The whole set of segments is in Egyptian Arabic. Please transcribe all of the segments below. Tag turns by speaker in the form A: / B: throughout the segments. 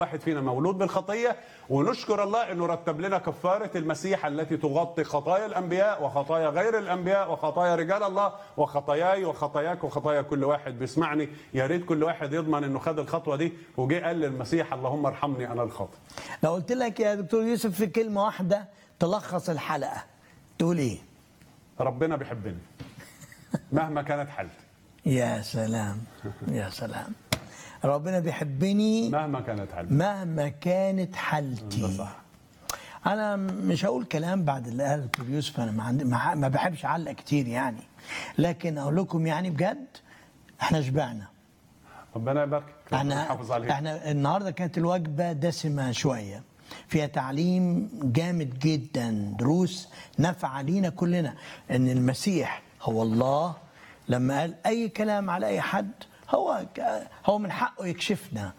A: واحد فينا مولود بالخطية ونشكر الله أنه رتب لنا كفارة المسيح التي تغطي خطايا الأنبياء وخطايا غير الأنبياء وخطايا رجال الله وخطاياي وخطاياك وخطايا كل واحد بيسمعني يا ريت كل واحد يضمن أنه خد الخطوة دي وجه قال للمسيح اللهم ارحمني أنا الخاطئ
B: لو قلت لك يا دكتور يوسف في كلمة واحدة تلخص الحلقة تقول ايه؟
A: ربنا بيحبني مهما كانت حالتي
B: يا سلام يا سلام ربنا بيحبني
A: مهما كانت حالتي
B: مهما كانت
A: ده
B: حالتي
A: صح
B: انا مش هقول كلام بعد اللي قاله دكتور يوسف انا ما, عندي ما ما بحبش اعلق كتير يعني لكن اقول لكم يعني بجد احنا شبعنا
A: ربنا يبارك ربنا
B: احنا
A: يحافظ عليك
B: احنا النهارده كانت الوجبه دسمه شويه فيها تعليم جامد جدا دروس نافعه لينا كلنا ان المسيح هو الله لما قال اي كلام على اي حد هو ك- هو من حقه يكشفنا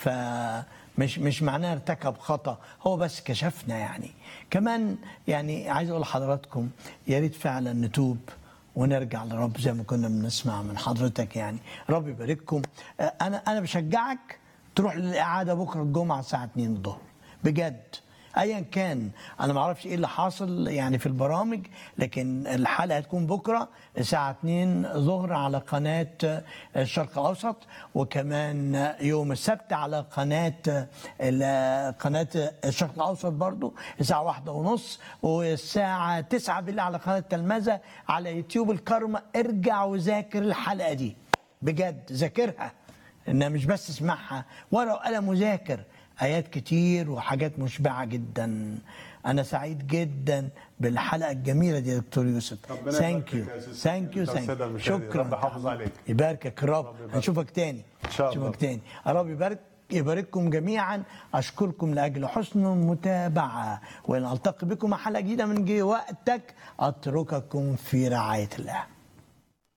B: فمش مش معناه ارتكب خطا هو بس كشفنا يعني كمان يعني عايز اقول لحضراتكم يا ريت فعلا نتوب ونرجع لرب زي ما كنا بنسمع من حضرتك يعني رب يبارككم آه، انا انا بشجعك تروح للاعاده بكره الجمعه الساعه 2 الظهر بجد ايا كان انا ما اعرفش ايه اللي حاصل يعني في البرامج لكن الحلقه هتكون بكره الساعه 2 ظهر على قناه الشرق الاوسط وكمان يوم السبت على قناه ال- قناه الشرق الاوسط برضو الساعه واحدة ونص والساعه 9 بالليل على قناه تلمذه على يوتيوب الكرمه ارجع وذاكر الحلقه دي بجد ذاكرها انها مش بس اسمعها ورقه وقلم وذاكر ايات كتير وحاجات مشبعه جدا انا سعيد جدا بالحلقه الجميله دي يا دكتور يوسف
A: ربنا
B: ثانك يو
A: يباركك يا أستاذ
B: ثانك يو
A: أنت والسادة
B: ثانك
A: المشاهدين.
B: شكرا
A: رب يحافظ عليك.
B: يباركك الرب
A: يبارك.
B: هنشوفك تاني
A: إن شاء الله.
B: نشوفك تاني الرب يبارك يبارككم جميعا اشكركم لاجل حسن المتابعه وان التقي بكم مع حلقه جديده من جي وقتك اترككم في رعايه الله